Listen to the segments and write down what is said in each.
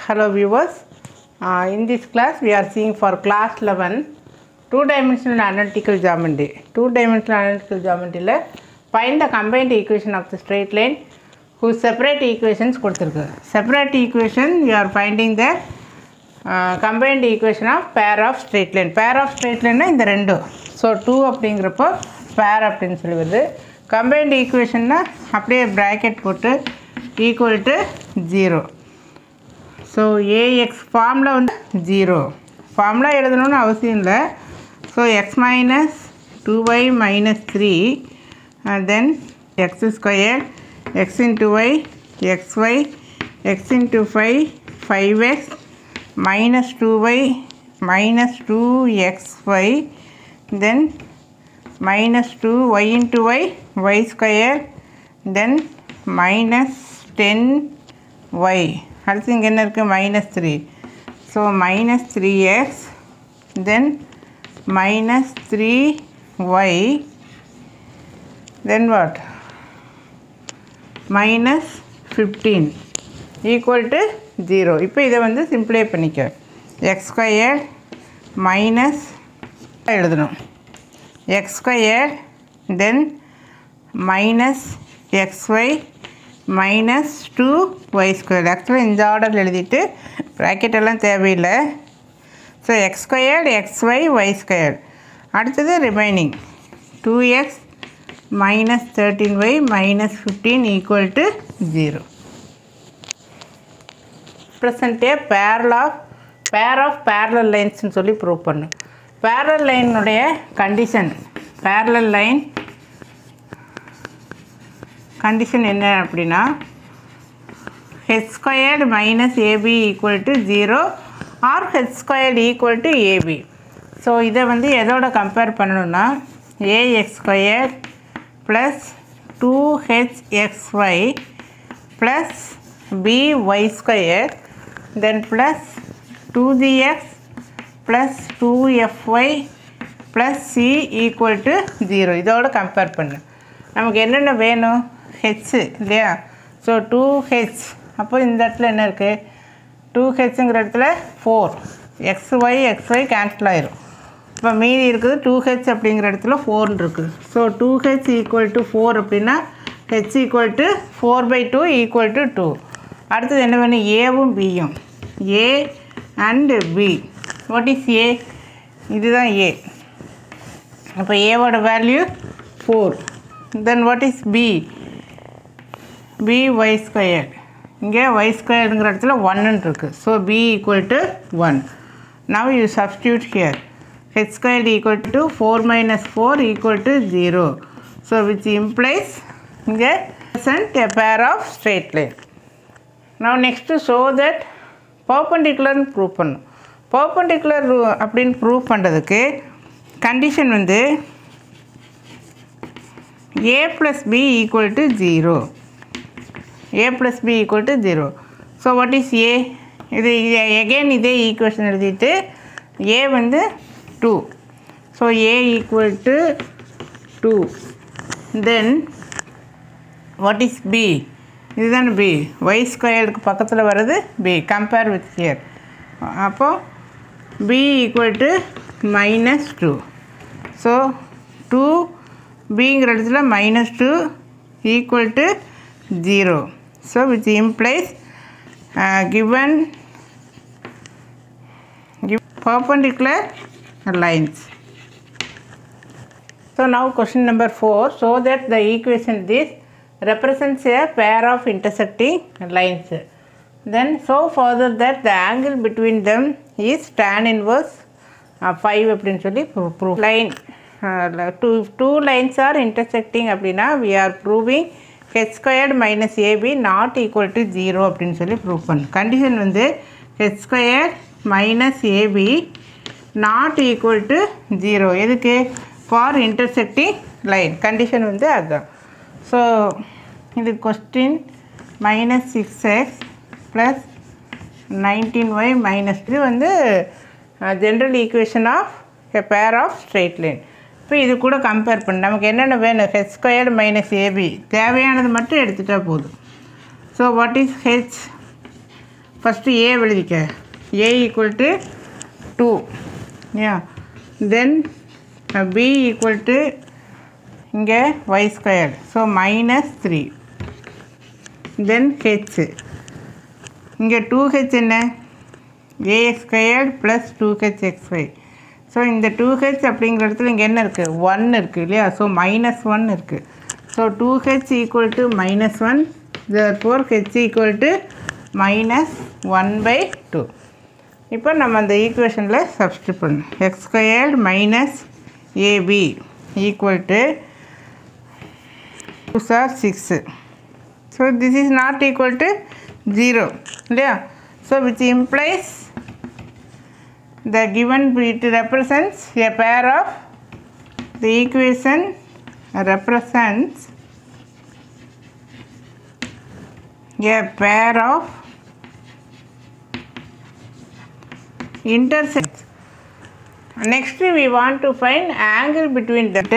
Hello viewers. Uh, in this class we are seeing for class 11 two dimensional analytical geometry. Two dimensional analytical geometry ல find the combined equation of the straight line whose separate equations கொடுத்துருக்கு separate equation you are finding the uh, combined equation of pair of straight line pair of straight line இந்த ரெண்டும் so two அப்படிங்கிறப்போ pair அப்படின்னு சொல்லி வருது combined equationனா அப்படியே bracket போட்டு equal to zero so ax ஃபார்மில் வந்து ஜீரோ ஃபார்முலா எழுதணும்னு அவசியம் இல்லை so x minus two y minus three then x square x into y x y x into five five x minus two y minus two x y then minus 2 y into y y square then minus 10 y அடுத்து இங்கே என்ன இருக்குது minus three so minus three x then minus three y then what minus fifteen equal to zero இப்போ இதை வந்து simplify பண்ணிக்க x square minus எழுதணும் x square then minus xy minus 2y square ஆக்சுவலாக இந்த ஆர்டர் எழுதிட்டு ப்ராக்கெட் எல்லாம் தேவையில்லை so x squared x y y square அடுத்தது remaining two x minus thirteen y minus fifteen equal to zero ப்ரெசண்ட்டே pair of pair of parallel லைன்ஸ்னு சொல்லி prove பண்ணும் பேரல் லைனுடைய கண்டிஷன் பேரலல் லைன் கண்டிஷன் என்ன அப்படின்னா h squared minus ab equal to zero or h squared equal to ab so இதை வந்து எதோட கம்பேர் பண்ணணும்னா ax square plus two h x y plus b y square then plus two gx plus two fy plus c equal to zero இதோட compare பண்ணு நமக்கு என்னென்ன வேணும் ஹெச்சு இல்லையா ஸோ டூ ஹெச் அப்போ இந்த இடத்துல என்ன இருக்குது டூ ஹெச்ங்கிற இடத்துல four x y x y cancel ஆயிரும் இப்போ மீதி இருக்குது டூ ஹெச் அப்படிங்கிற இடத்துல ஃபோர்னு இருக்குது so two h equal to four அப்படின்னா h equal to four by two equal to two அடுத்தது என்ன வேணும் ஏவும் பியும் a and b what is a இதுதான் ஏ அப்போ ஏவோட value four then what is b b y square இங்கே ஒய் ஸ்கொயருங்கிற இடத்துல ஒன்னு இருக்குது so b equal to one now you substitute here h square equal to four minus four equal to zero so which implies இங்கே present a pair of straight line now next show that பர்பண்டிகுலர்னு prove பண்ணும் perpendicular அப்படின்னு prove பண்ணுறதுக்கு condition வந்து a plus b equal to zero a plus b equal to zero so what is a இது again இதே equation எழுதிட்டு a வந்து two so a equal to two then what is b இதுதானே b y ஸ்கொயருக்கு பக்கத்தில் வர்றது b compare with here அப்போது b equal to minus two so two பிங்கிற இடத்துல minus two equal to zero so which implies given give perpendicular lines so now question number 4 so that the equation this represents a pair of intersecting lines then so further that the angle between them is tan inverse uh, 5 அப்படின்னு சொல்லி proof line uh, two two lines are intersecting அப்படின்னா we are proving h squared minus ab not equal to 0 அப்படின்னு சொல்லி prove பண்ணும் condition வந்து h squared minus ab not equal to 0 எதுக்கு for intersecting line condition வந்து அதுதான் so இது question minus six x plus nineteen y minus இது வந்து general equation of a pair of straight line இப்போ இது கூட கம்பேர் பண்ணி நமக்கு என்னென்ன வேணும் ஹெச் ஸ்கொயர்டு மைனஸ் ஏபி தேவையானது மட்டும் எடுத்துகிட்டா போதும் so what is h first a எழுதிக்க a equal to two yeah then b equal to இங்கே y square so minus three then h இங்கே டூ ஹெச் என்ன ax squared plus two h x y so இந்த two h அப்படிங்கிற இடத்துல இங்கே என்ன இருக்குது ஒன் இருக்குது இல்லையா ஸோ மைனஸ் ஒன் இருக்குது so two h equal to minus one four h equal to minus one by two இப்போ நம்ம அந்த ஈக்குவேஷனில் சப்ஸ்டியூட் பண்ணணும் x squared minus ab equal to two are six so this is not equal to zero இல்லையா so which implies the given it represents a pair of the equation represents a pair of intersects next we want to find angle between the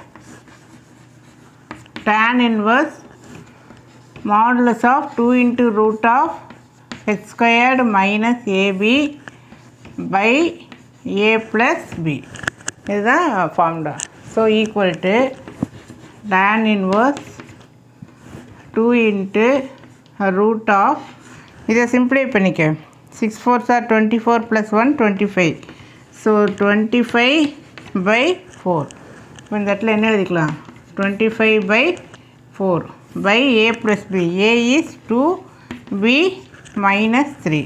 tan inverse modulus of 2 into root of h squared minus ab by a plus b இதுதான் formula so equal to tan inverse two into root of இதை simplify பண்ணிக்க six four are twenty four plus one twenty five so twenty five by four இப்போ இந்த இடத்துல என்ன எழுதிக்கலாம் twenty five by four by a plus b a is two b minus three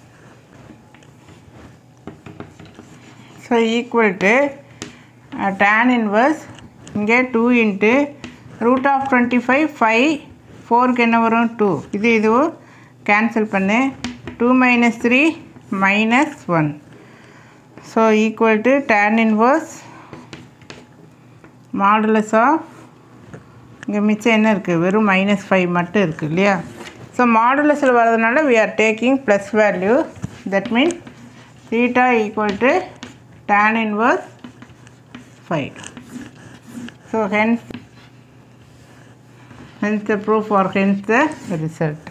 so equal to tan inverse இங்கே two into root of twenty five five ஃபோருக்கு என்ன வரும் two இது இதுவும் கேன்சல் பண்ணு two minus three minus one so equal to tan inverse modulus of இங்கே மிச்சம் என்ன இருக்குது வெறும் மைனஸ் ஃபைவ் மட்டும் இருக்குது இல்லையா ஸோ மாடுலஸில் வரதுனால we are taking plus value that mean theta equal to tan inverse 5 so hence hence the proof or hence the result